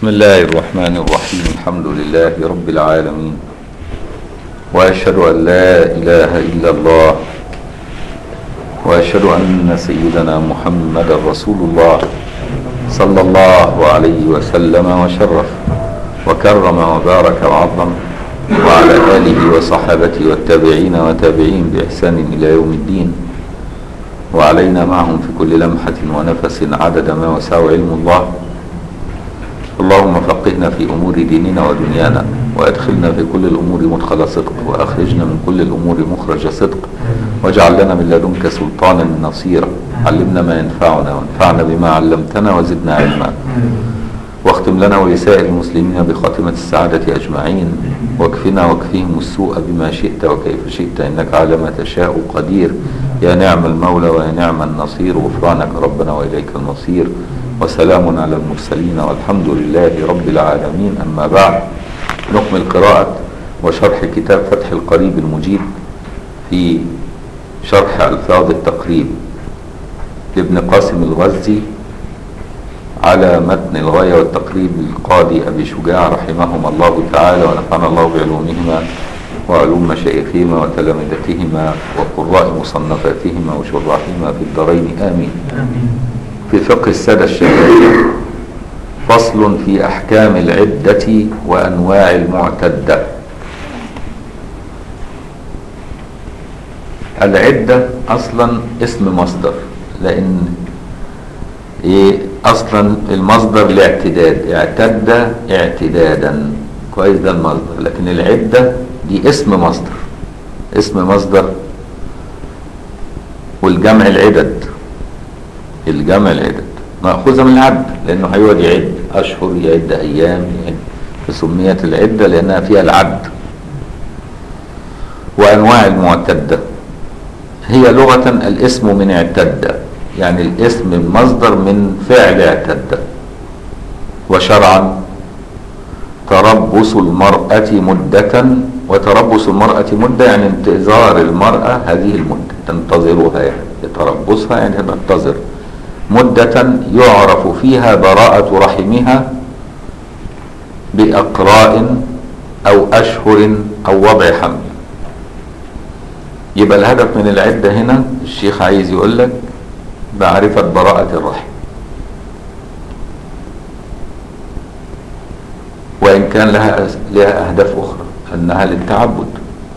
بسم الله الرحمن الرحيم الحمد لله رب العالمين واشهد ان لا اله الا الله واشهد ان سيدنا محمدا رسول الله صلى الله عليه وسلم وشرف وكرم وبارك وعظم وعلى اله وصحابته والتابعين وتابعين باحسان الى يوم الدين وعلينا معهم في كل لمحه ونفس عدد ما وسع علم الله اللهم فقهنا في امور ديننا ودنيانا وادخلنا في كل الامور مدخل صدق واخرجنا من كل الامور مخرج صدق واجعل لنا من لدنك سلطانا نصيرا علمنا ما ينفعنا وانفعنا بما علمتنا وزدنا علما واختم لنا ولسائر المسلمين بخاتمة السعادة أجمعين واكفنا واكفيهم السوء بما شئت وكيف شئت إنك على ما تشاء قدير يا نعم المولى ويا نعم النصير غفرانك ربنا وإليك المصير وسلام على المرسلين والحمد لله رب العالمين أما بعد نكمل قراءة وشرح كتاب فتح القريب المجيب في شرح ألفاظ التقريب لابن قاسم الغزي على متن الغاية والتقريب للقاضي أبي شجاع رحمهما الله تعالى ونفعنا الله بعلومهما وعلوم مشايخهما وتلامذتهما وقراء مصنفاتهما وشراحهما في الدارين آمين في فقه السادة الشافعية فصل في أحكام العدة وأنواع المعتدة العدة أصلا اسم مصدر لأن إيه أصلا المصدر الاعتداد اعتد اعتدادا كويس ده المصدر لكن العدة دي اسم مصدر اسم مصدر والجمع العدد الجمع العدد مأخوذة من العد لأنه هيقعد يعد أشهر يعد أيام يعد فسميت العدة لأنها فيها العد وأنواع المعتدة هي لغة الاسم من اعتد يعني الاسم المصدر من فعل اعتد وشرعا تربص المرأة مدة وتربص المرأة مدة يعني انتظار المرأة هذه المدة تنتظرها يعني تربصها يعني تنتظر مدة يعرف فيها براءة رحمها بأقراء أو أشهر أو وضع حمل يبقى الهدف من العدة هنا الشيخ عايز يقول لك معرفة براءة الرحم وإن كان لها لها أهداف أخرى أنها للتعبد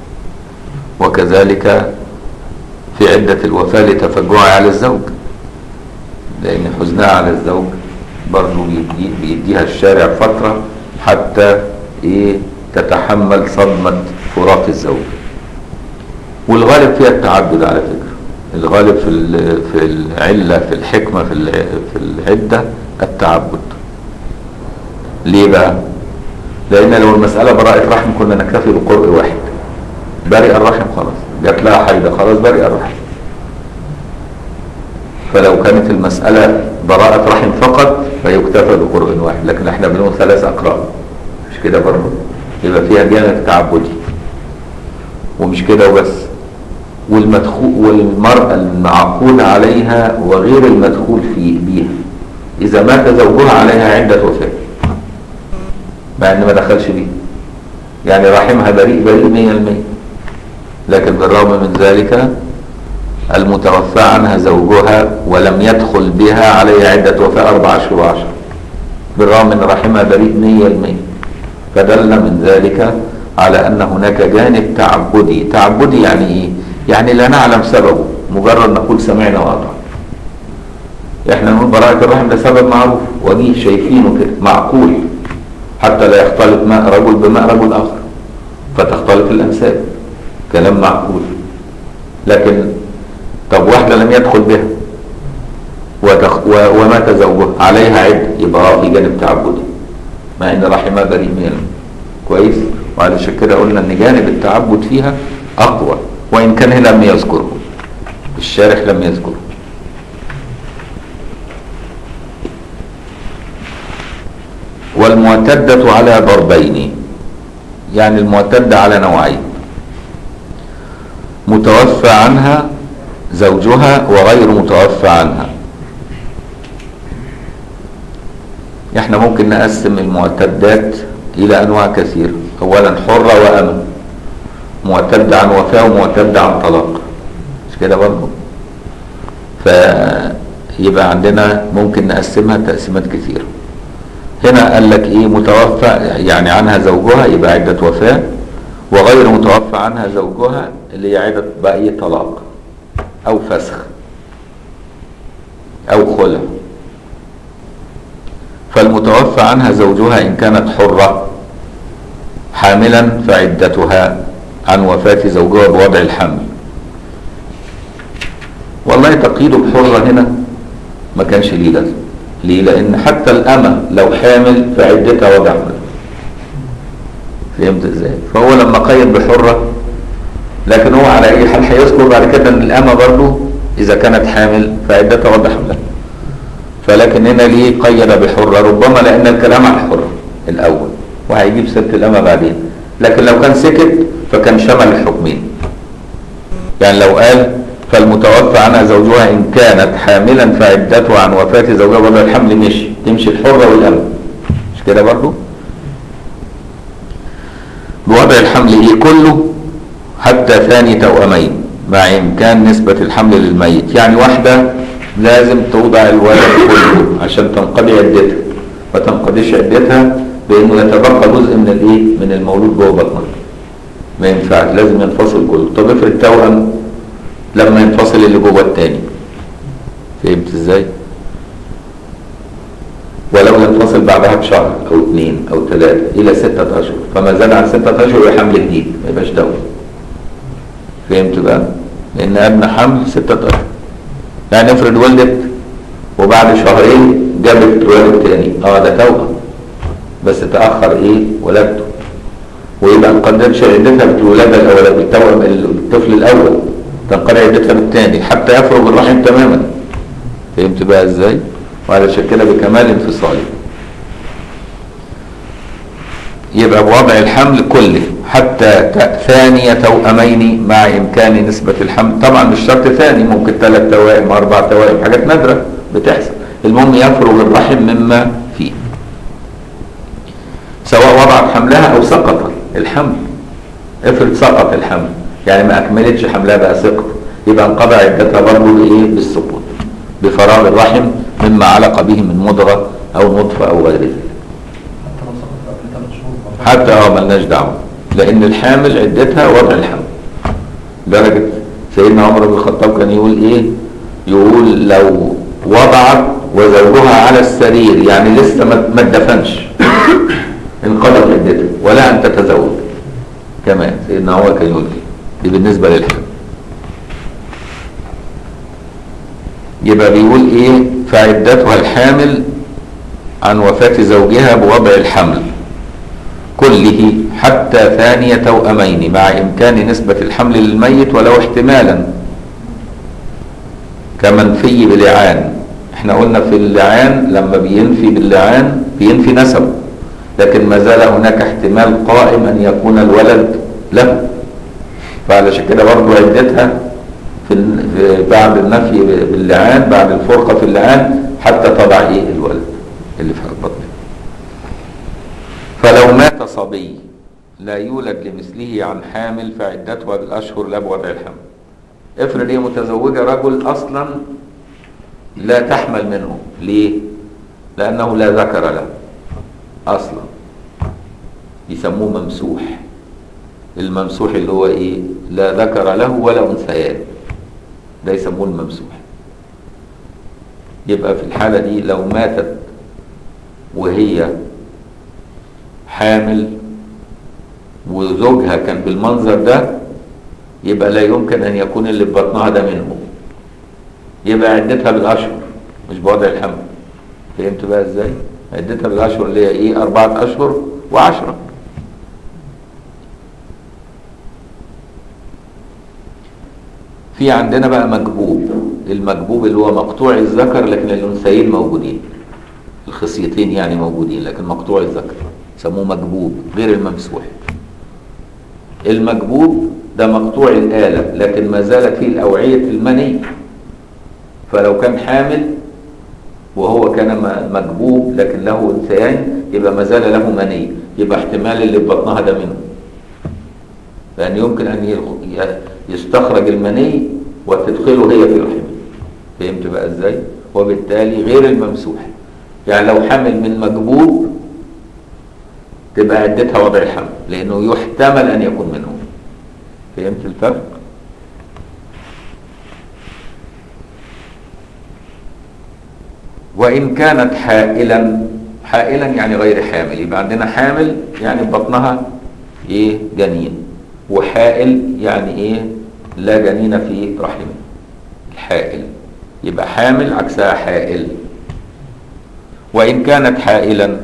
وكذلك في عدة الوفاة لتفجعها على الزوج لأن حزنها على الزوج برضه بيدي بيديها الشارع فترة حتى إيه تتحمل صدمة فراق الزوج والغالب فيها التعدد على فكرة الغالب في في العلة في الحكمة في في العدة التعبد ليه بقى؟ لأن لو المسألة براءة رحم كنا نكتفي بقرء واحد برئ الرحم خلاص جات لها حيضة خلاص برئ الرحم فلو كانت المسألة براءة رحم فقط فيكتفى بقرء واحد لكن احنا بنقول ثلاث أقراء مش كده برضه يبقى فيها جانب تعبدي ومش كده وبس والمدخول والمرأة المعقود عليها وغير المدخول في بيها إذا مات زوجها عليها عدة وفاة مع إن ما دخلش بيها يعني رحمها بريء بريء 100% لكن بالرغم من ذلك المتوفى عنها زوجها ولم يدخل بها عليها عدة وفاة أربع أشهر وعشر بالرغم من رحمها بريء مية المية فدل من ذلك على أن هناك جانب تعبدي تعبدي يعني إيه؟ يعني لا نعلم سببه مجرد نقول سمعنا وأطعنا احنا نقول براءة الرحم ده سبب معروف وجيه شايفينه كده معقول حتى لا يختلط ماء رجل بماء رجل آخر فتختلط الأنساب كلام معقول لكن طب واحدة لم يدخل بها وتخ... و... ومات زوجها عليها عدة يبقى في جانب تعبدي مع ان رحمها بريء من كويس وعلشان كده قلنا ان جانب التعبد فيها اقوى وان كان هنا لم يذكره الشارح لم يذكره والمعتدة على ضربين يعني المعتدة على نوعين متوفى عنها زوجها وغير متوفى عنها احنا ممكن نقسم المعتدات الى انواع كثيرة اولا حرة وامة معتد عن وفاة ومعتد عن طلاق مش كده برضه فيبقى عندنا ممكن نقسمها تقسيمات كثيرة هنا قال لك ايه متوفى يعني عنها زوجها يبقى عدة وفاة وغير متوفى عنها زوجها اللي هي عدة بقى ايه طلاق او فسخ او خلع فالمتوفى عنها زوجها ان كانت حرة حاملا فعدتها عن وفاة زوجها بوضع الحمل والله تقييده بحرة هنا ما كانش ليه لازم ليه لان حتى الامة لو حامل فعدتها وضع حمل فهمت ازاي فهو لما قيد بحرة لكن هو على اي حال هيذكر بعد كده ان الامة برضه اذا كانت حامل فعدتها وضع حملها فلكن هنا ليه قيد بحرة ربما لان الكلام على الحرة الاول وهيجيب سيره الامة بعدين لكن لو كان سكت فكان شمل الحكمين يعني لو قال فالمتوفى عنها زوجها ان كانت حاملا فعدتها عن وفاة زوجها وضع الحمل مشي تمشي الحرة والامة مش كده برضو بوضع الحمل ايه كله حتى ثاني توأمين مع امكان نسبة الحمل للميت يعني واحدة لازم توضع الولد كله عشان تنقضي عدتها ما تنقضيش عدتها بانه يتبقى جزء من الايه من المولود جوه بطنها ما ينفعش لازم ينفصل كله طب افرض توأم لما ينفصل اللي جوه التاني فهمت ازاي ولو ينفصل بعدها بشهر او اثنين او ثلاثة الى ستة اشهر فما زاد عن ستة اشهر يبقى حمل جديد ما يبقاش دوري فهمت بقى لان ادنى حمل ستة اشهر يعني افرض ولدت وبعد شهرين جابت ولد تاني اه ده توأم بس تأخر ايه ولادته ويبقى ما قدرتش عدتها بالولادة الأولى بالتوأم الطفل الأول تنقضي عدتها بالثاني حتى يفرغ الرحم تماما فهمت بقى ازاي؟ وعلى كده بكمال انفصالي يبقى بوضع الحمل كله حتى ثانية توأمين مع إمكان نسبة الحمل طبعا مش شرط ثاني ممكن ثلاث توائم أربع توائم حاجات نادرة بتحصل المهم يفرغ الرحم مما فيه سواء وضعت حملها او سقط الحمل افرض سقط الحمل يعني ما اكملتش حملها بقى سقط يبقى انقضى عدتها برضه بايه بالسقوط بفراغ الرحم مما علق به من مضغه او نطفه او غير ذلك حتى لو سقط قبل ثلاث شهور برضه. حتى اه ملناش دعوه لان الحامل عدتها وضع الحمل درجه سيدنا عمر بن الخطاب كان يقول ايه يقول لو وضعت وزوجها على السرير يعني لسه ما ما اتدفنش انقضت عدتها ولا ان تتزوج كمان سيدنا عمر كان يقول كده دي بالنسبه للحمل يبقى بيقول ايه فعدتها الحامل عن وفاة زوجها بوضع الحمل كله حتى ثانية توأمين مع إمكان نسبة الحمل للميت ولو احتمالا كمنفي بلعان احنا قلنا في اللعان لما بينفي باللعان بينفي نسبه لكن ما زال هناك احتمال قائم ان يكون الولد له فعلشان كده برضه عدتها في الن- في بعد النفي باللعان بعد الفرقه في اللعان حتى تضع ايه الولد اللي في البطن فلو مات صبي لا يولد لمثله عن حامل فعدتها بالاشهر لا بوضع الحمل افرض هي متزوجه رجل اصلا لا تحمل منه ليه لانه لا ذكر له اصلا يسموه ممسوح الممسوح اللي هو ايه لا ذكر له ولا انثيان ده يسموه الممسوح يبقى في الحالة دي لو ماتت وهي حامل وزوجها كان بالمنظر ده يبقى لا يمكن ان يكون اللي في بطنها ده منه يبقى عدتها بالاشهر مش بوضع الحمل فهمت بقى ازاي عدتها بالاشهر اللي هي ايه اربعة اشهر وعشرة في عندنا بقى مجبوب المجبوب اللي هو مقطوع الذكر لكن الانثيين موجودين الخصيتين يعني موجودين لكن مقطوع الذكر سموه مجبوب غير الممسوح المجبوب ده مقطوع الآلة لكن ما زالت فيه الأوعية المني فلو كان حامل وهو كان م- مكبوب لكن له انثيين يبقى ما زال له مني يبقى احتمال اللي في بطنها ده منه لأن يمكن أن ي- ي- يستخرج المني وتدخله هي في رحمه فهمت بقى ازاي؟ وبالتالي غير الممسوح يعني لو حمل من مكبوب تبقى عدتها وضع الحمل لأنه يحتمل أن يكون منه فهمت الفرق؟ وإن كانت حائلا حائلا يعني غير حامل يبقى عندنا حامل يعني في بطنها ايه جنين وحائل يعني ايه لا جنين في رحمه الحائل يبقى حامل عكسها حائل وإن كانت حائلا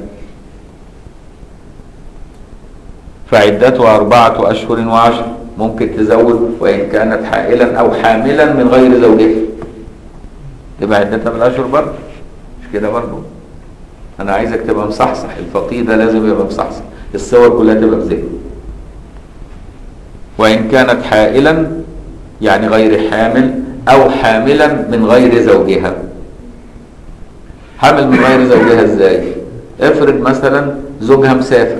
فعدتها أربعة أشهر وعشر ممكن تزود وإن كانت حائلا أو حاملا من غير زوجها تبقى عدتها بالأشهر برضه مش كده برضه أنا عايزك تبقى مصحصح الفقيه ده لازم يبقى مصحصح الصور كلها تبقى في ذهنه وإن كانت حائلا يعني غير حامل أو حاملا من غير زوجها حامل من غير زوجها ازاي افرض مثلا زوجها مسافر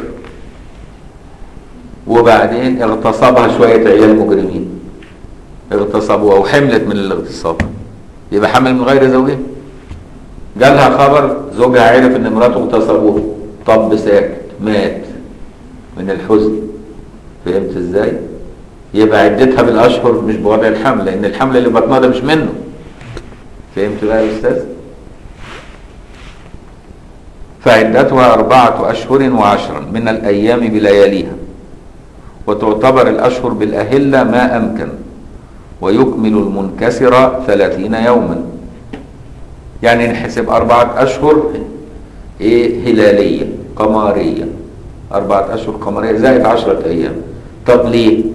وبعدين اغتصبها شوية عيال مجرمين اغتصبوها وحملت من الاغتصاب يبقى حامل من غير زوجها جالها خبر زوجها عرف ان مراته اغتصبوها طب ساكت مات من الحزن فهمت ازاي يبقى عدتها بالاشهر مش بوضع الحمل لان الحمل اللي بطنها ده مش منه فهمت بقى يا استاذ فعدتها أربعة أشهر وعشرا من الأيام بلياليها وتعتبر الأشهر بالأهلة ما أمكن ويكمل المنكسر ثلاثين يوما يعني نحسب أربعة أشهر إيه هلالية قمارية أربعة أشهر قمرية زائد عشرة أيام طب ليه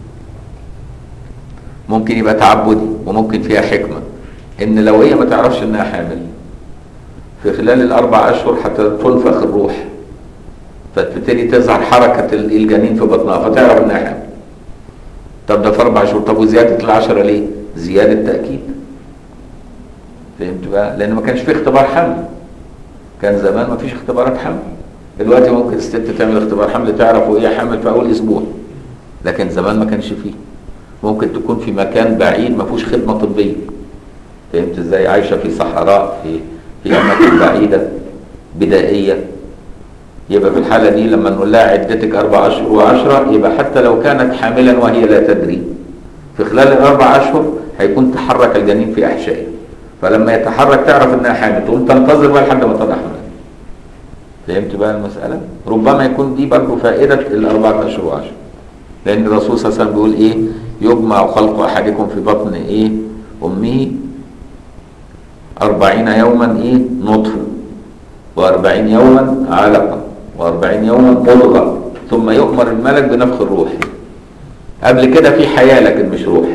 ممكن يبقى تعبدي وممكن فيها حكمة إن لو هي ما تعرفش إنها حامل في خلال الأربع أشهر حتى تنفخ الروح فتبتدي تظهر حركة الجنين في بطنها فتعرف إنها حامل طب ده في أربع شهور طب وزيادة العشرة ليه؟ زيادة تأكيد فهمت بقى؟ لأن ما كانش فيه اختبار حمل كان زمان ما فيش اختبارات حمل دلوقتي ممكن الست تعمل اختبار حمل تعرف وهي حامل في أول أسبوع لكن زمان ما كانش فيه ممكن تكون في مكان بعيد ما فيهوش خدمة طبية فهمت ازاي عايشة في صحراء في في أماكن بعيدة بدائية يبقى في الحالة دي لما نقول لها عدتك أربع أشهر وعشرة يبقى حتى لو كانت حاملا وهي لا تدري في خلال الأربع أشهر هيكون تحرك الجنين في أحشائها فلما يتحرك تعرف إنها حامل تقوم تنتظر بقى لحد ما تضع حمل فهمت بقى المسألة؟ ربما يكون دي برضه فائدة الأربعة أشهر وعشرة لأن الرسول صلى الله عليه وسلم بيقول إيه؟ يجمع خلق أحدكم في بطن إيه؟ أمه أربعين يوما إيه نطفة وأربعين يوما علقة وأربعين يوما مضغة ثم يؤمر الملك بنفخ الروح قبل كده في حياة لكن مش روح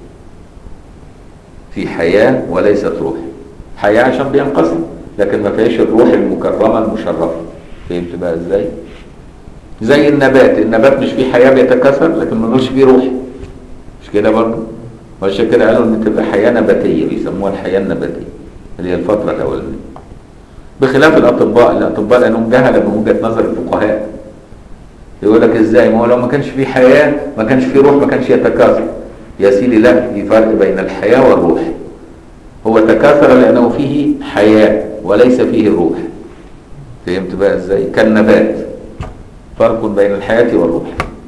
في حياة وليست روح حياة عشان بينقسم لكن ما فيهاش الروح المكرمة المشرفة فهمت بقى ازاي زي النبات النبات مش فيه حياة بيتكاثر لكن ما نقولش فيه روح مش كده برضه وعشان كده قالوا ان تبقى حياة نباتية بيسموها الحياة النباتية اللي هي الفترة الأولانية بخلاف الأطباء الأطباء لأنهم جهلة من وجهة نظر الفقهاء يقول لك ازاي ما هو لو ما كانش فيه حياة ما كانش فيه روح ما كانش يتكاثر يا سيدي لا في فرق بين الحياة والروح هو تكاثر لأنه فيه حياة وليس فيه روح فهمت بقى ازاي كالنبات فرق بين الحياة والروح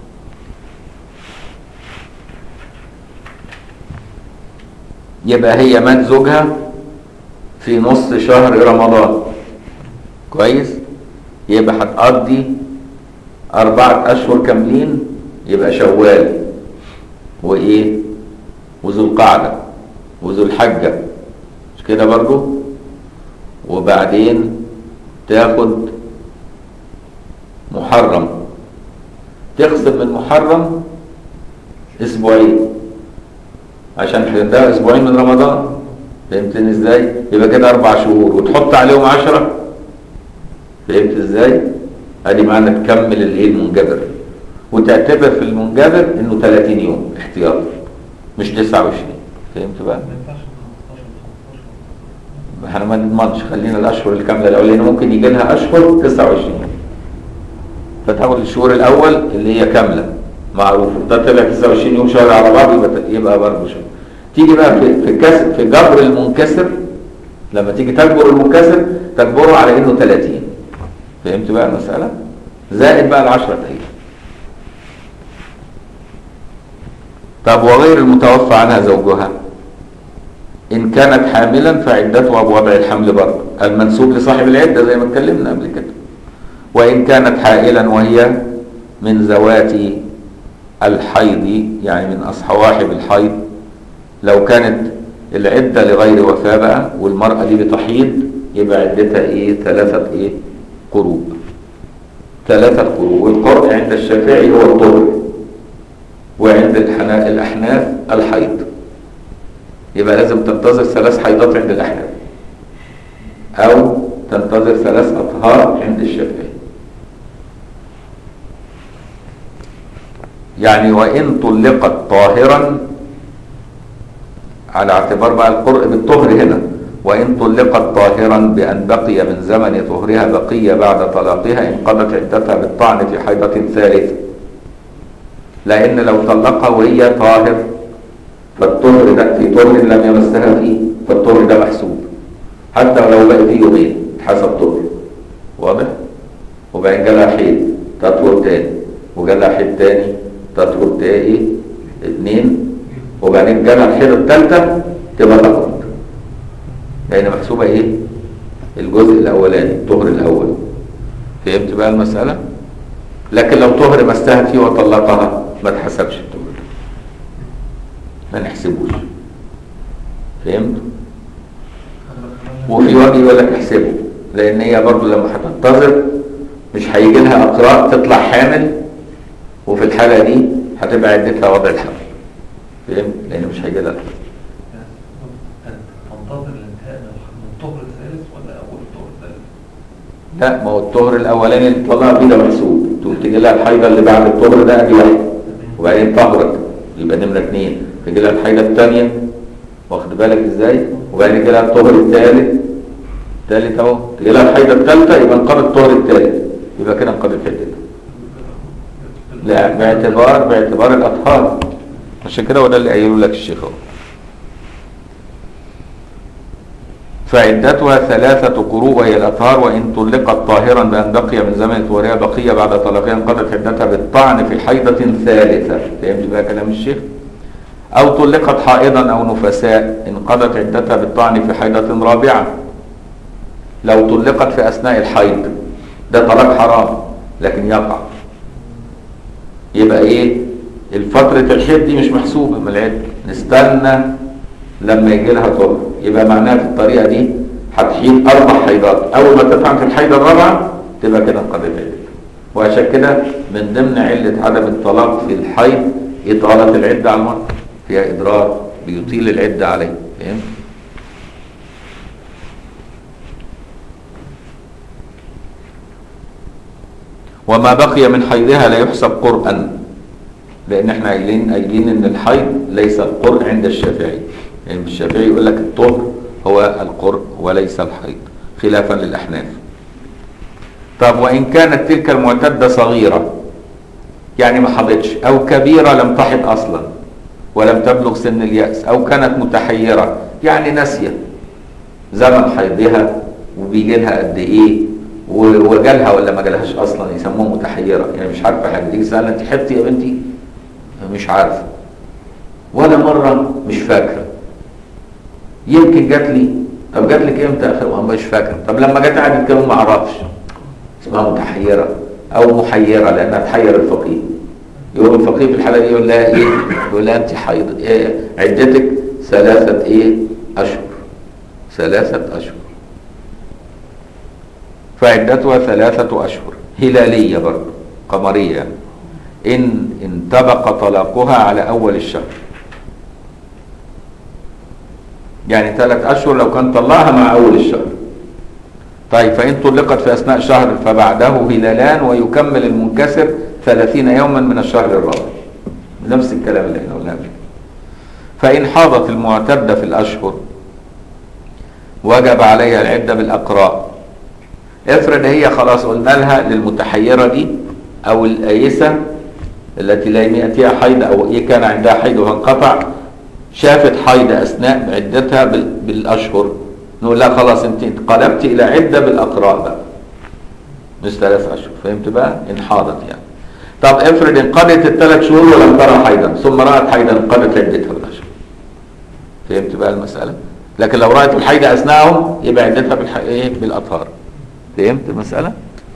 يبقى هي مات زوجها في نص شهر رمضان كويس يبقى هتقضي أربعة أشهر كاملين يبقى شوال وإيه وذو القعدة وذو الحجة مش كده برضو وبعدين تاخد محرم تخصم من محرم اسبوعين عشان ده اسبوعين من رمضان فهمتني ازاي يبقى كده اربع شهور وتحط عليهم عشرة فهمت ازاي ادي معنى تكمل الايه المنجبر وتعتبر في المنجبر انه 30 يوم احتياط مش 29 فهمت بقى ما ينفعش احنا ما نضمنش خلينا الاشهر الكامله الاول لان ممكن يجي لها اشهر 29 يوم فتاخد الشهور الاول اللي هي كامله معروف ده طلع 29 يوم شهر على بعض يبقى يبقى برضه شهر تيجي بقى في في كسر في جبر المنكسر لما تيجي تجبر المنكسر تجبره على انه 30 فهمت بقى المساله زائد بقى العشرة ايام طب وغير المتوفى عنها زوجها إن كانت حاملا فعدتها بوضع الحمل برضه المنسوب لصاحب العدة زي ما اتكلمنا قبل كده وإن كانت حائلا وهي من ذوات الحيض يعني من أصحواحب الحيض لو كانت العدة لغير وفاة بقى والمرأة دي بتحيض يبقى عدتها إيه ثلاثة إيه قروء ثلاثة قروء والقرء عند الشافعي هو الطهر وعند الحنا- الأحناف الحيض يبقى لازم تنتظر ثلاث حيضات عند الأحناف أو تنتظر ثلاث أطهار عند الشافعي يعني وإن طلقت طاهرا على اعتبار بقى القرء بالطهر هنا وإن طلقت طاهرا بأن بقي من زمن طهرها بقية بعد طلاقها انقضت عدتها بالطعن في حيضة ثالثة لأن لو طلقها وهي طاهر فالطهر ده في طهر لم يمسها فيه فالطهر ده محسوب حتى لو بقي فيه يومين حسب طهر واضح؟ وبعدين جالها حيض تطهر تاني وجالها حيض تاني تطهر تاني اتنين وبعدين جالها الحيض التالتة تبقى تقعد لأن محسوبة ايه؟ الجزء الأولاني الطهر الأول فهمت بقى المسألة؟ لكن لو طهر مسها فيه وطلقها ما تحسبش الطهر ده ما نحسبوش فهمت؟ وفي وجه يقول لك احسبه لان هي برضو لما هتنتظر مش هيجي لها اقراء تطلع حامل وفي الحاله دي هتبقى عدتها وضع الحمل فهمت؟ لان مش هيجي لها تنتظر الانتهاء من الطهر الثالث ولا اول الطهر الثالث؟ لا ما هو الطهر الاولاني اللي طلع فيه ده محسوب تقول تجي لها الحيضه اللي بعد الطهر ده ادي واحد وبعدين طهرت يبقى نمره اثنين تجي لها الحيضه الثانيه واخد بالك ازاي وبعدين يجي لها الطهر الثالث الثالث اهو تجي لها الحيضه الثالثه يبقى انقضى الطهر الثالث يبقى كده انقضت عدتها لا باعتبار باعتبار الاطهار عشان كده هو ده اللي قايله لك الشيخ اهو فعدتها ثلاثة قروء وهي الأطهار وإن طلقت طاهرا بأن بقي من زمن طهورها بقية بعد طلاقها انقضت عدتها بالطعن في حيضة ثالثة فهمت بقى كلام الشيخ؟ أو طلقت حائضا أو نفساء انقضت عدتها بالطعن في حيضة رابعة لو طلقت في أثناء الحيض ده طلاق حرام لكن يقع يبقى إيه؟ الفترة الحيض دي مش محسوبة من العدة نستنى لما يجي لها طهر يبقى معناها في الطريقه دي هتحيض اربع حيضات اول ما تطعن في الحيضه الرابعه تبقى كده انقضت عدتها وعشان كده من ضمن عله عدم الطلاق في الحيض اطاله العده على المرأة فيها اضرار بيطيل العده عليه فهمت وما بقي من حيضها لا يحسب قرءا لان احنا قايلين قايلين ان الحيض ليس القرء عند الشافعي يعني الشافعي يقول لك الطهر هو القرء وليس الحيض خلافا للاحناف طب وان كانت تلك المعتده صغيره يعني ما حضتش او كبيره لم تحض اصلا ولم تبلغ سن الياس او كانت متحيره يعني ناسيه زمن حيضها وبيجي لها قد ايه و- وجالها ولا ما جالهاش اصلا يسموها متحيره يعني مش عارفه حاجه تيجي تسالها انت حبتي يا بنتي مش عارفه ولا مره مش فاكره يمكن جات لي طب جات لك امتى يا اخي ما مش فاكره طب لما جت قعدت كده ما اعرفش اسمها متحيره او محيره لانها تحير الفقيه يقول الفقيه في الحاله دي يقول لها ايه يقول لها انت حيض إيه عدتك ثلاثه ايه اشهر ثلاثه اشهر فعدتها ثلاثه اشهر هلاليه برضه قمريه يعني. ان انطبق طلاقها على اول الشهر يعني ثلاث اشهر لو كان طلعها مع اول الشهر طيب فان طلقت في اثناء شهر فبعده هلالان ويكمل المنكسر ثلاثين يوما من الشهر الرابع نفس الكلام اللي احنا قلناه قبل كده. فان حاضت المعتده في الاشهر وجب عليها العدة بالأقراء افرض هي خلاص قلنا لها للمتحيرة دي أو الآيسة التي لا يأتيها حيض أو إيه كان عندها حيض وانقطع شافت حيض أثناء عدتها بال- بالأشهر نقول لها خلاص أنت انقلبت إلى عدة بالأقراء بقى مش ثلاث أشهر فهمت بقى؟ انحاضت يعني طب افرض انقضت الثلاث شهور ولم ترى حيضا ثم رأت حيضا انقضت عدتها بالأشهر فهمت بقى المسألة؟ لكن لو رأت الحيض أثناءهم يبقى عدتها بالح... إيه؟ بالأطهار فهمت المسألة؟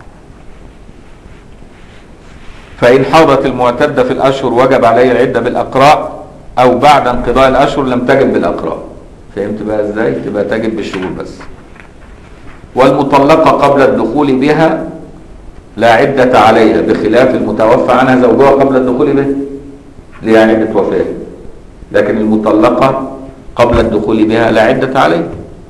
فإن حاضت المعتدة في الأشهر وجب عليها العدة بالأقراء أو بعد انقضاء الأشهر لم تجب بالأقراء فهمت بقى إزاي؟ تبقى تجب بالشهور بس والمطلقة قبل الدخول بها لا عدة عليها بخلاف المتوفى عنها زوجها قبل الدخول به لها عدة وفاة لكن المطلقة قبل الدخول بها لا عدة عليها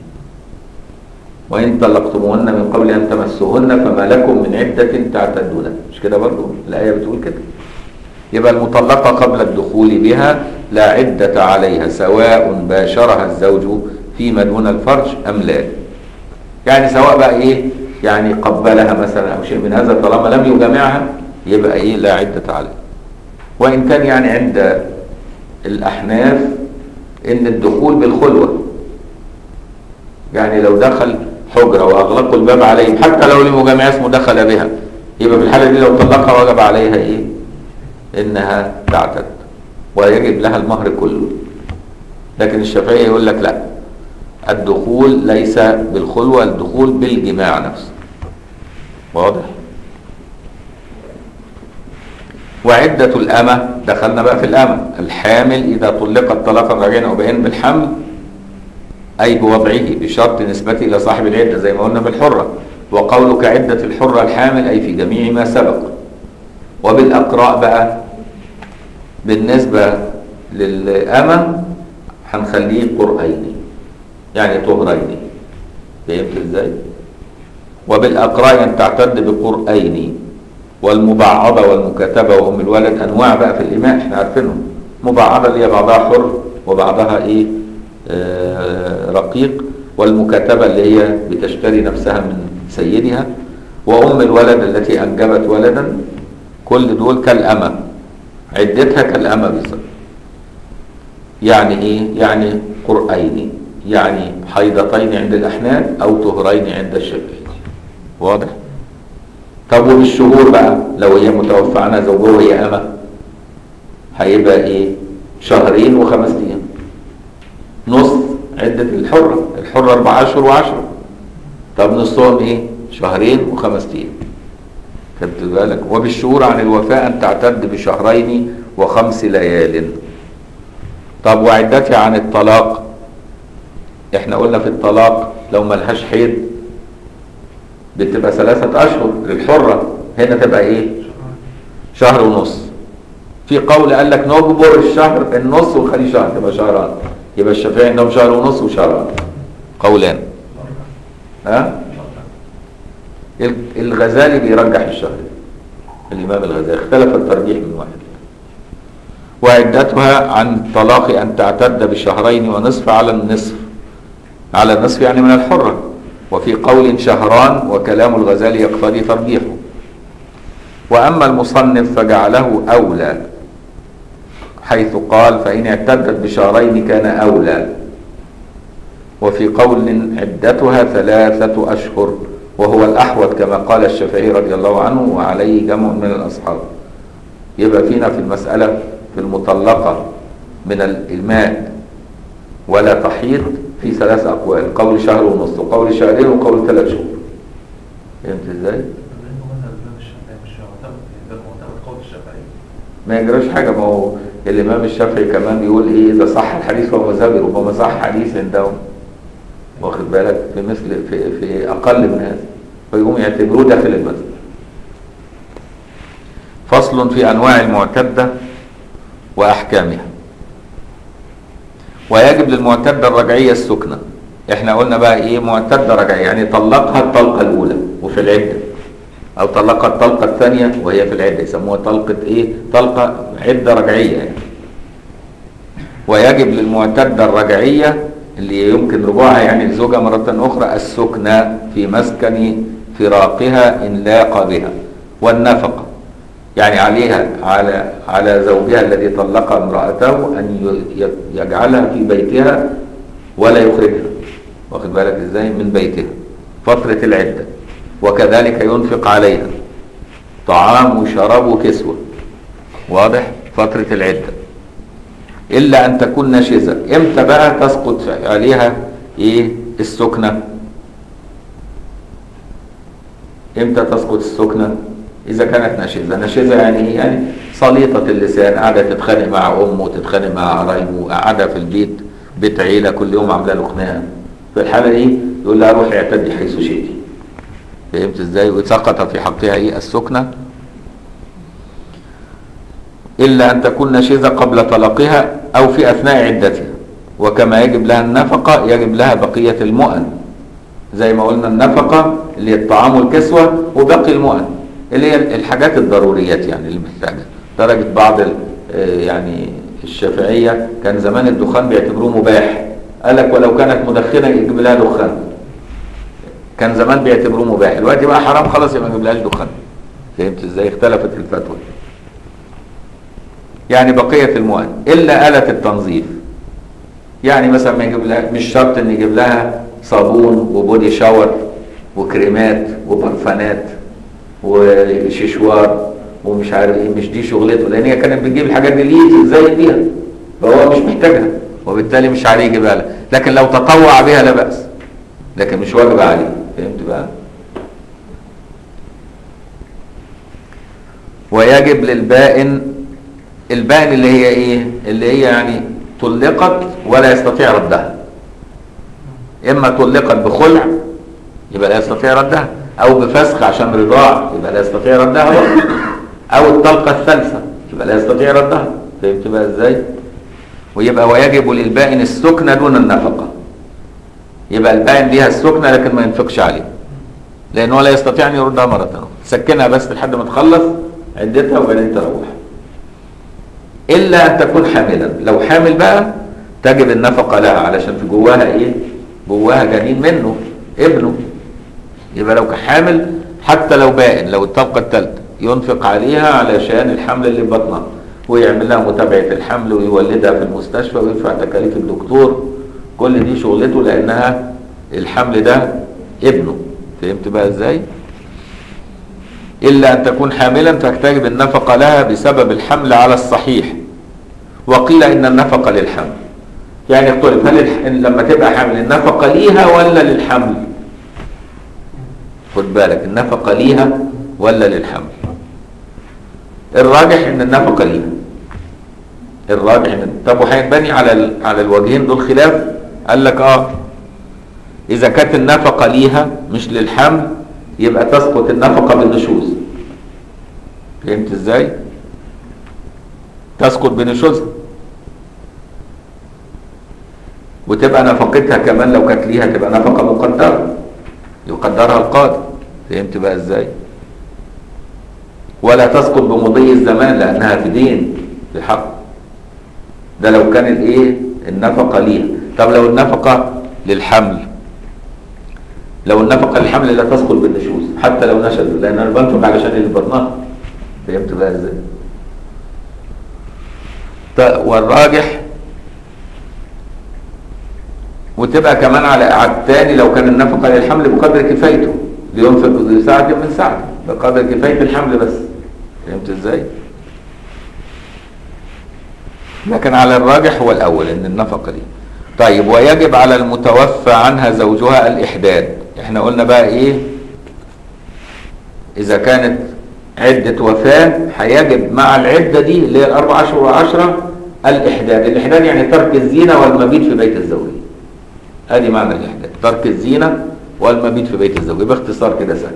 وإن طلقتموهن من قبل أن تمسوهن فما لكم من عدة تعتدونها مش كده برضو الآية بتقول كده يبقى المطلقة قبل الدخول بها لا عدة عليها سواء باشرها الزوج فيما دون الفرج أم لا يعني سواء بقى إيه يعني قبلها مثلا أو شيء من هذا طالما لم يجامعها يبقى إيه لا عدة عليها وإن كان يعني عند الأحناف إن الدخول بالخلوة يعني لو دخل حجرة وأغلقوا الباب عليهم حتى لو لمجامعة اسمه دخل بها يبقى في الحالة دي لو طلقها وجب عليها إيه إنها تعتد ويجب لها المهر كله لكن الشافعية يقول لك لا الدخول ليس بالخلوة الدخول بالجماع نفسه واضح وعدة الأمة دخلنا بقى في الأمة الحامل إذا طلقت طلاقا رجعنا أو بين بالحمل أي بوضعه بشرط نسبته إلى صاحب العدة زي ما قلنا بالحرة وقولك عدة الحرة الحامل أي في جميع ما سبق وبالأقراء بقى بالنسبة للأمة هنخليه قرآين يعني طهرين فهمت ازاي؟ وبالأقراء أن تعتد بقرآين والمبعضة والمكاتبة وأم الولد أنواع بقى في الإماء احنا عارفينهم مبعضة اللي هي بعضها حر وبعضها إيه آه رقيق والمكاتبة اللي هي بتشتري نفسها من سيدها وأم الولد التي أنجبت ولدا كل دول كالأمة عدتها كالأمة بالظبط يعني إيه؟ يعني قرآين يعني حيضتين عند الأحناف أو طهرين عند الشافعية واضح؟ طب وبالشهور بقى لو هي متوفى عنها زوجها وهي أمة هيبقى إيه؟ شهرين وخمس أيام نص عدة الحرة الحرة أربع أشهر وعشرة طب نصهم إيه؟ شهرين وخمس أيام خدت بالك وبالشهور عن الوفاة أن تعتد بشهرين وخمس ليال طب وعدتها عن الطلاق احنا قلنا في الطلاق لو ملهاش حيض بتبقى ثلاثة أشهر للحرة هنا تبقى إيه؟ شهر ونص في قول قال لك نجبر الشهر النص ونخليه شهر تبقى شهران يبقى الشافعي عندهم شهر ونص وشهران قولان ها؟ الغزالي بيرجح الشهر الإمام الغزالي اختلف الترجيح من واحد وعدتها عن طلاق أن تعتد بشهرين ونصف على النصف على النصف يعني من الحرة وفي قول شهران وكلام الغزالي يقتضي ترجيحه وأما المصنف فجعله أولى حيث قال فإن اعتدت بشهرين كان أولى وفي قول عدتها ثلاثة أشهر وهو الأحوط كما قال الشافعي رضي الله عنه وعليه جمع من الأصحاب يبقى فينا في المسألة في المطلقة من الماء ولا تحيض في ثلاث أقوال قول شهر ونص وقول شهرين وقول ثلاث شهور فهمت ازاي؟ ما يجراش حاجة ما هو الإمام الشافعي كمان بيقول إيه إذا صح الحديث فهو مذهبي ربما صح حديث عندهم واخد بالك في مثل في, في أقل من هذا فيقوم يعتبروه داخل المذهب فصل في أنواع المعتدة وأحكامها ويجب للمعتدة الرجعية السكنة احنا قلنا بقى ايه معتدة رجعية يعني طلقها الطلقة الأولى وفي العدة أو طلقها الطلقة الثانية وهي في العدة يسموها طلقة ايه طلقة عدة رجعية يعني ويجب للمعتدة الرجعية اللي يمكن رجوعها يعني الزوجة مرة أخرى السكنى في مسكن فراقها إن لاق بها والنفقة يعني عليها على على زوجها الذي طلق امرأته أن ي- يجعلها في بيتها ولا يخرجها واخد بالك ازاي من بيتها فترة العدة وكذلك ينفق عليها طعام وشراب وكسوة واضح فترة العدة إلا أن تكون ناشزة إمتى بقى تسقط عليها إيه السكنة إمتى تسقط السكنة إذا كانت ناشزة ناشزة يعني إيه يعني سليطة اللسان قاعدة تتخانق مع أمه وتتخانق مع قرايبه قاعدة في البيت بيت عيلة كل يوم عاملة له خناقة في الحالة دي يقول لها روحي اعتدي حيث شئتي فهمت ازاي وسقط في حقها ايه السكنة إلا أن تكون نشيزة قبل طلاقها أو في أثناء عدتها وكما يجب لها النفقة يجب لها بقية المؤن زي ما قلنا النفقة اللي هي الطعام والكسوة وباقي المؤن اللي هي الحاجات الضروريات يعني اللي محتاجة درجة بعض ال- آه يعني الشافعية كان زمان الدخان بيعتبروه مباح قال لك ولو كانت مدخنة يجيب لها دخان كان زمان بيعتبروه مباح دلوقتي بقى حرام خلاص يبقى ما يجيبلهاش دخان فهمت ازاي اختلفت الفتوى يعني بقية المؤن إلا آلة التنظيف يعني مثلا ما يجيب لها مش شرط ان يجيب لها صابون وبودي شاور وكريمات وبرفانات وششوار ومش عارف ايه مش دي شغلته لان هي كانت بتجيب الحاجات دي ليه ازاي بيها فهو مش محتاجها وبالتالي مش عليه يجيبها لها لكن لو تطوع بها لا بأس لكن مش واجب عليه فهمت بقى ويجب للبائن البائن اللي هي ايه اللي هي يعني طلقت ولا يستطيع ردها اما طلقت بخلع يبقى لا يستطيع ردها او بفسخ عشان رضاع يبقى لا يستطيع ردها برضه. او الطلقه الثالثه يبقى لا يستطيع ردها فهمت بقى ازاي ويبقى ويجب للبائن السكنى دون النفقه يبقى البائن ليها السكنى لكن ما ينفقش عليه لانه لا يستطيع ان يردها مره اخرى سكنها بس لحد ما تخلص عدتها وبعدين تروح الا ان تكون حاملا لو حامل بقى تجب النفقه لها علشان في جواها ايه جواها جنين منه ابنه يبقى لو كان حامل حتى لو بائن لو الطلقه الثالثه ينفق عليها علشان الحمل اللي في بطنها ويعمل لها متابعه الحمل ويولدها في المستشفى ويدفع تكاليف الدكتور كل دي شغلته لانها الحمل ده ابنه فهمت بقى ازاي الا ان تكون حاملا فتجب النفقه لها بسبب الحمل على الصحيح وقيل ان النفقه للحمل يعني اختلف هل الح... لما تبقى حامل النفقه ليها ولا للحمل خد بالك النفقه ليها ولا للحمل الراجح ان النفقه ليها الراجح ان طب وهينبني على ال... على الوجهين دول خلاف قال لك اه اذا كانت النفقه ليها مش للحمل يبقى تسقط النفقه بالنشوز فهمت ازاي تسقط بنشوزها وتبقى نفقتها كمان لو كانت ليها تبقى نفقه مقدره يقدرها القاضي فهمت بقى ازاي ولا تسقط بمضي الزمان لانها في دين في حق ده لو كان الايه النفقه ليها طب لو النفقه للحمل لو النفقه للحمل لا تسقط بالنشوز حتى لو نشز لان انا بنفق علشان اللي في بطنها فهمت بقى ازاي ط- والراجح وتبقى كمان على على الثاني لو كان النفقه للحمل بقدر كفايته لينفق ذو ساعة من ساعته بقدر كفاية الحمل بس فهمت ازاي؟ لكن على الراجح هو الأول إن النفقة دي طيب ويجب على المتوفى عنها زوجها الإحداد احنا قلنا بقى إيه إذا كانت عدة وفاة هيجب مع العدة دي اللي هي الأربع أشهر وعشرة الإحداد الإحداد يعني ترك الزينة والمبيت في بيت الزوجية ادي معنى الاحداث ترك الزينه والمبيت في بيت الزوج باختصار كده سهل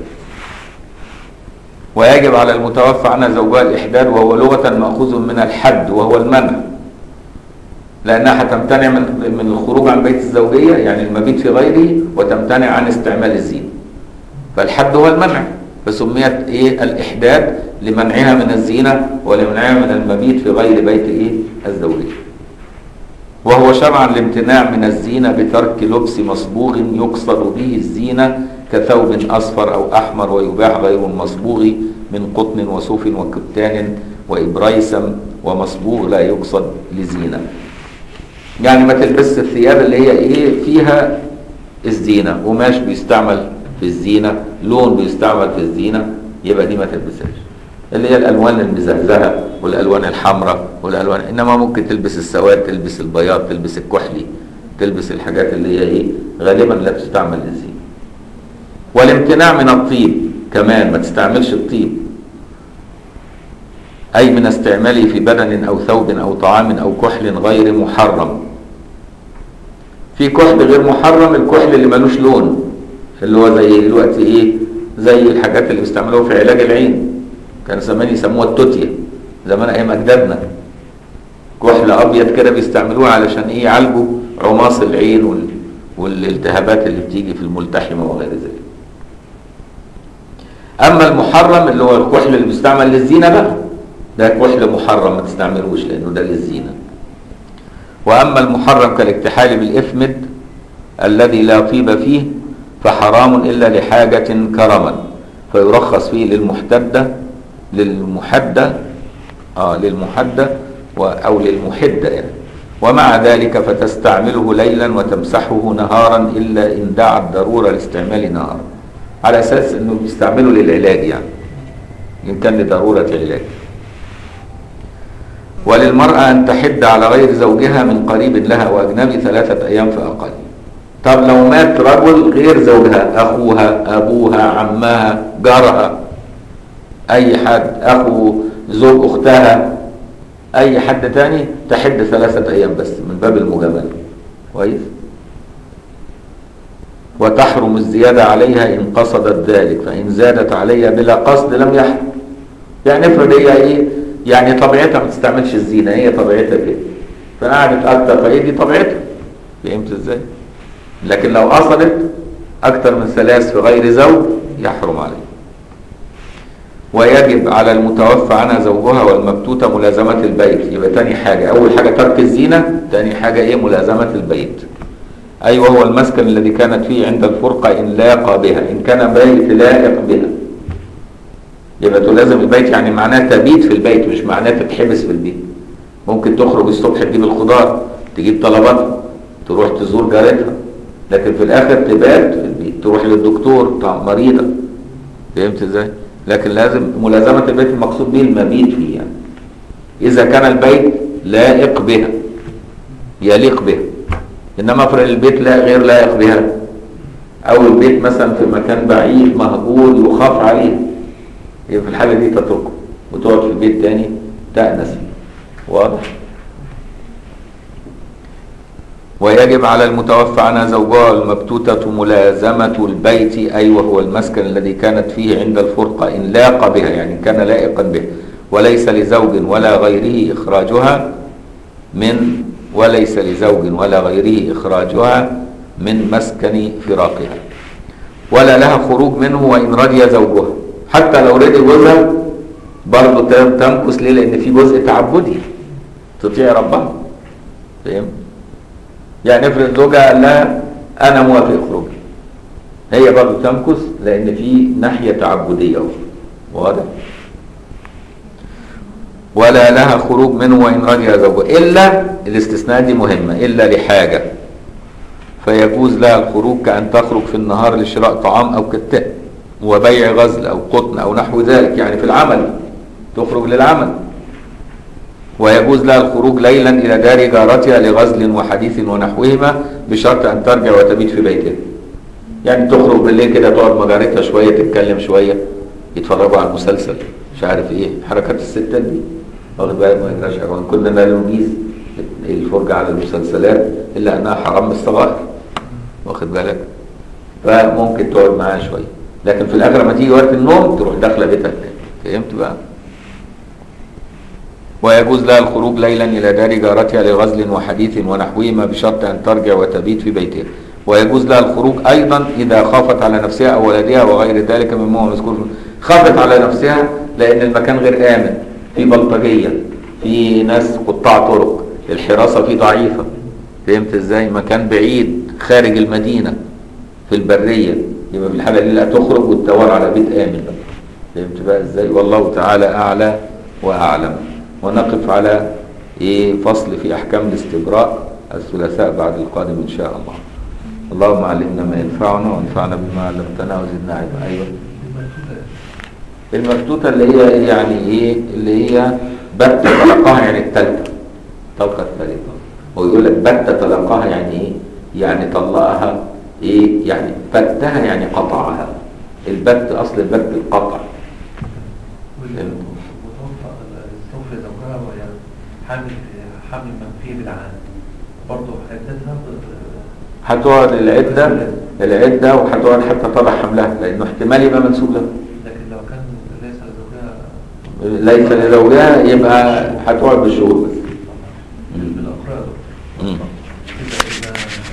ويجب على المتوفى عنها زوجها الاحداد وهو لغه ماخوذ من الحد وهو المنع لانها هتمتنع من من الخروج عن بيت الزوجيه يعني المبيت في غيره وتمتنع عن استعمال الزينه فالحد هو المنع فسميت ايه الاحداد لمنعها من الزينه ولمنعها من المبيت في غير بيت ايه الزوجيه وهو شرعا الامتناع من الزينة بترك لبس مصبوغ يقصد به الزينة كثوب أصفر أو أحمر ويباح غير المصبوغ من قطن وصوف وكتان وإبريسم ومصبوغ لا يقصد لزينة يعني ما تلبس الثياب اللي هي ايه فيها الزينة قماش بيستعمل في الزينة لون بيستعمل في الزينة يبقى دي ما تلبسهاش اللي هي الالوان المزهزهه والالوان الحمراء والالوان انما ممكن تلبس السواد تلبس البياض تلبس الكحلي تلبس الحاجات اللي هي ايه غالبا لا تستعمل للزينه والامتناع من الطيب كمان ما تستعملش الطيب اي من استعماله في بدن او ثوب او طعام او كحل غير محرم في كحل غير محرم الكحل اللي ملوش لون اللي هو زي دلوقتي ايه زي الحاجات اللي بيستعملوها في علاج العين كان زمان يسموها التوتيا زمان ايام اجدادنا كحل ابيض كده بيستعملوه علشان ايه يعالجوا عماص العين وال... والالتهابات اللي بتيجي في الملتحمه وغير ذلك اما المحرم اللي هو الكحل اللي بيستعمل للزينه بقى ده كحل محرم ما تستعملوش لانه ده للزينه واما المحرم كالاكتحال بالافمد الذي لا طيب فيه فحرام الا لحاجه كرما فيرخص فيه للمحتده للمحدة آه للمحدة و أو للمحدة يعني ومع ذلك فتستعمله ليلا وتمسحه نهارا إلا إن دعت ضرورة لاستعمال نهارا على أساس أنه بيستعمله للعلاج يعني إن كان لضرورة علاج وللمرأة أن تحد على غير زوجها من قريب لها وأجنبي ثلاثة أيام فأقل طب لو مات رجل غير زوجها أخوها أبوها عمها جارها اي حد اخو زوج اختها اي حد تاني تحد ثلاثة ايام بس من باب المجاملة كويس وتحرم الزيادة عليها ان قصدت ذلك فان زادت عليها بلا قصد لم يحرم يعني افرض هي ايه يعني طبيعتها ما تستعملش الزينة هي طبيعتها كده فقعدت اكتر فهي دي طبيعتها فهمت ازاي لكن لو قصدت اكتر من ثلاث في غير زوج يحرم عليها ويجب على المتوفى عنها زوجها والمبتوتة ملازمة البيت يبقى تاني حاجة أول حاجة ترك الزينة تاني حاجة إيه ملازمة البيت أيوة هو المسكن الذي كانت فيه عند الفرقة إن لاقى بها إن كان بيت لائق بها يبقى تلازم البيت يعني معناه تبيت في البيت مش معناه تتحبس في البيت ممكن تخرج الصبح تجيب الخضار تجيب طلباتها تروح تزور جارتها لكن في الآخر تبات في البيت تروح للدكتور مريضة فهمت ازاي؟ لكن لازم ملازمة البيت المقصود به المبيت فيه يعني إذا كان البيت لائق بها يليق بها إنما افرض البيت لا غير لائق بها أو البيت مثلا في مكان بعيد مهجور يخاف عليه يبقى في الحالة دي تتركه وتقعد في بيت تاني تأنس فيه واضح؟ ويجب على المتوفى عنها زوجها المبتوتة ملازمة البيت أي وهو المسكن الذي كانت فيه عند الفرقة إن لاق بها يعني كان لائقا به وليس لزوج ولا غيره إخراجها من وليس لزوج ولا غيره إخراجها من مسكن فراقها ولا لها خروج منه وإن رضي زوجها حتى لو رضي جوزها برضه تمكث ليه لأن في جزء تعبدي تطيع ربها فهمت؟ يعني افرض زوجها قال لها انا موافق اخرجي هي برضه تمكث لان في ناحيه تعبديه اخرى واضح ولا لها خروج منه وان رضي زوجها الا الاستثناء دي مهمه الا لحاجه فيجوز لها الخروج كان تخرج في النهار لشراء طعام او كتان وبيع غزل او قطن او نحو ذلك يعني في العمل تخرج للعمل ويجوز لها الخروج ليلا إلى دار جارتها لغزل وحديث ونحوهما بشرط أن ترجع وتبيت في بيتها يعني تخرج بالليل كده تقعد مع جارتها شوية تتكلم شوية يتفرجوا على المسلسل مش عارف ايه حركات الستات دي واخد بالك ما يجراش حاجة وان كنا لا نجيز الفرجة على المسلسلات إلا أنها حرام بالصغائر واخد بالك فممكن تقعد معاها شوية لكن في الآخر لما تيجي وقت النوم تروح داخلة بيتها فهمت بقى ويجوز لها الخروج ليلا إلى دار جارتها لغزل وحديث ونحوهما بشرط أن ترجع وتبيت في بيتها ويجوز لها الخروج أيضا إذا خافت على نفسها أو ولدها وغير ذلك مما هو مذكور خافت على نفسها لأن المكان غير آمن في بلطجية في ناس قطاع طرق الحراسة فيه ضعيفة فهمت ازاي مكان بعيد خارج المدينة في البرية يبقى في الحالة دي لا تخرج وتدور على بيت آمن بقى فهمت بقى ازاي والله تعالى أعلى وأعلم ونقف على ايه فصل في أحكام الاستبراء الثلاثاء بعد القادم إن شاء الله اللهم علمنا ما ينفعنا وانفعنا بما علمتنا وزدنا علما أيوه المفتوحة المفتوتة اللي هي يعني ايه اللي هي بت طلقها يعني التالتة طلقة الثالثة ويقول لك بت طلقها يعني ايه يعني طلقها ايه يعني بتها يعني قطعها البت اصل البت القطع وتوفى توفي زوجها وهي حامل حمل منفي بالعهد برضه عدتها هتقعد العدة العدة وهتقعد حتى تضع حملها لانه احتمال يبقى منسوب لها لكن لو كان ليس لزوجها ليس لزوجها يبقى هتقعد بالشهور بس بالأقراء مم. إذا إذا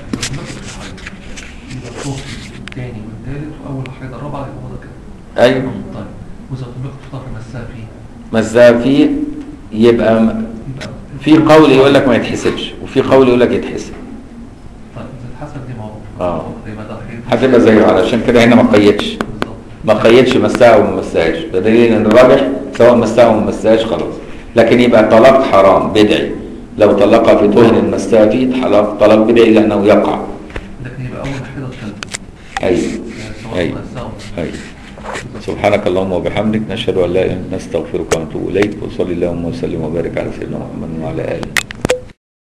إذا الصوت الثاني والثالث وأول حاجة الرابعة يبقى هو ده كده ايوه طيب وإذا طبقت في ظهر مساء فيه مزها فيه يبقى يبقى في قول يقول لك ما يتحسبش وفي قول يقول لك يتحسب طيب إذا اتحسب دي معروف آه. يبقى ده خير هتبقى زيه علشان كده هنا ما قيدش بالظبط ما قيدش مساها وما مساهاش بدليل ان الراجح سواء مساها وما مساهاش خلاص لكن يبقى طلاق حرام بدعي لو طلقها في طهر مساها فيه طلاق طلاق بدعي لانه يقع لكن يبقى أول حاجة الكلب ايوه سواء أيوة. مساء أو ايوه سبحانك اللهم وبحمدك نشهد ان لا اله الا انت نستغفرك ونتوب اليك وصلي اللهم وسلم وبارك على سيدنا محمد وعلى اله